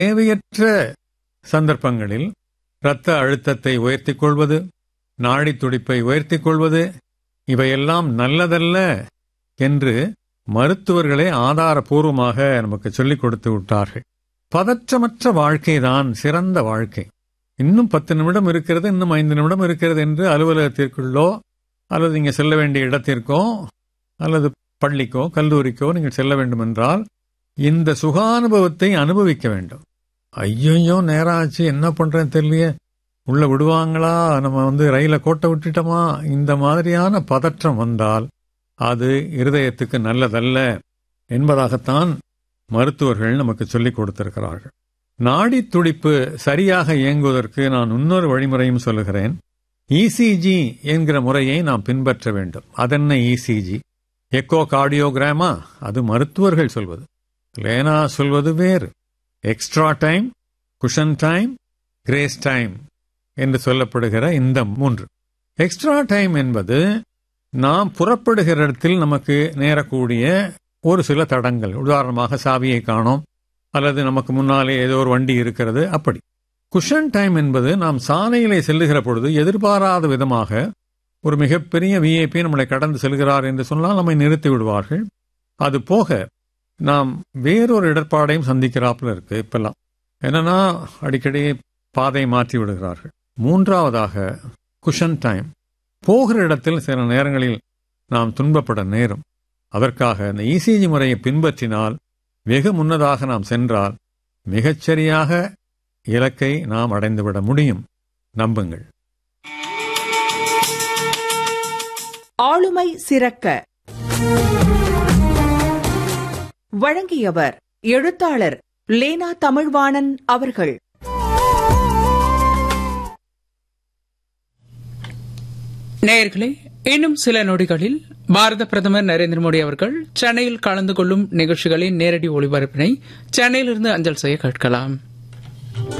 தேவையற்ற சந்தர்ப்பங்களில் இரத்த அழுத்தத்தை உயர்த்திக் கொள்வது நாடி துடிப்பை உயர்த்திக் கொள்வது இவையெல்லாம் நல்லதல்ல என்று மருத்துவர்களே ஆதாரபூர்வமாக நமக்கு சொல்லிக் கொடுத்து விட்டார்கள் பதற்றமற்ற வாழ்க்கைதான் சிறந்த வாழ்க்கை இன்னும் பத்து நிமிடம் இருக்கிறது இன்னும் ஐந்து நிமிடம் இருக்கிறது என்று அலுவலகத்திற்குள்ளோ அல்லது நீங்கள் செல்ல வேண்டிய இடத்திற்கோ அல்லது பள்ளிக்கோ கல்லூரிக்கோ நீங்கள் செல்ல வேண்டும் என்றால் இந்த சுகானுபவத்தை அனுபவிக்க வேண்டும் ஐயோ நேரம் ஆச்சு என்ன பண்றேன்னு தெரியலையே உள்ள விடுவாங்களா நம்ம வந்து ரயில கோட்டை விட்டுட்டோமா இந்த மாதிரியான பதற்றம் வந்தால் அது இருதயத்துக்கு நல்லதல்ல என்பதாகத்தான் மருத்துவர்கள் நமக்கு சொல்லிக் கொடுத்திருக்கிறார்கள் நாடி துடிப்பு சரியாக இயங்குவதற்கு நான் இன்னொரு வழிமுறையும் சொல்லுகிறேன் இசிஜி என்கிற முறையை நாம் பின்பற்ற வேண்டும் அதென்ன இசிஜி எக்கோ கார்டியோகிராமா அது மருத்துவர்கள் சொல்வது லேனா சொல்வது வேறு extra time cushion time grace time என்று சொல்லப்படுகிற இந்த மூன்று எக்ஸ்ட்ரா டைம் என்பது நாம் புறப்படுகிற இடத்தில் நமக்கு நேரக்கூடிய ஒரு சில தடங்கள் உதாரணமாக சாவியை காணோம் அல்லது நமக்கு முன்னாலே ஏதோ ஒரு வண்டி இருக்கிறது அப்படி குஷன் டைம் என்பது நாம் சாலையிலே செல்லுகிற பொழுது எதிர்பாராத விதமாக ஒரு மிகப்பெரிய விஐபி நம்மளை கடந்து செல்கிறார் என்று சொன்னால் நம்மை நிறுத்தி விடுவார்கள் அது போக நாம் வேறொரு இடர்பாடையும் சந்திக்கிறாப்புல இருக்கு இப்பெல்லாம் என்னன்னா அடிக்கடி பாதை மாற்றி விடுகிறார்கள் மூன்றாவதாக குஷன் டைம் போகிற இடத்தில் சில நேரங்களில் நாம் துன்பப்பட நேரும் அதற்காக இந்த இசிஜி முறையை பின்பற்றினால் வெகு முன்னதாக நாம் சென்றால் மிகச்சரியாக இலக்கை நாம் அடைந்துவிட முடியும் நம்புங்கள் ஆளுமை சிறக்க வழங்கியவர் எழுத்தாளர் லேனா தமிழ்வாணன் அவர்கள் நேயர்களே இன்னும் சில நொடிகளில் பாரத பிரதமர் நரேந்திர மோடி அவர்கள் சென்னையில் கலந்து கொள்ளும் நிகழ்ச்சிகளின் நேரடி ஒளிபரப்பினை சென்னையிலிருந்து அஞ்சல் செய்ய கேட்கலாம்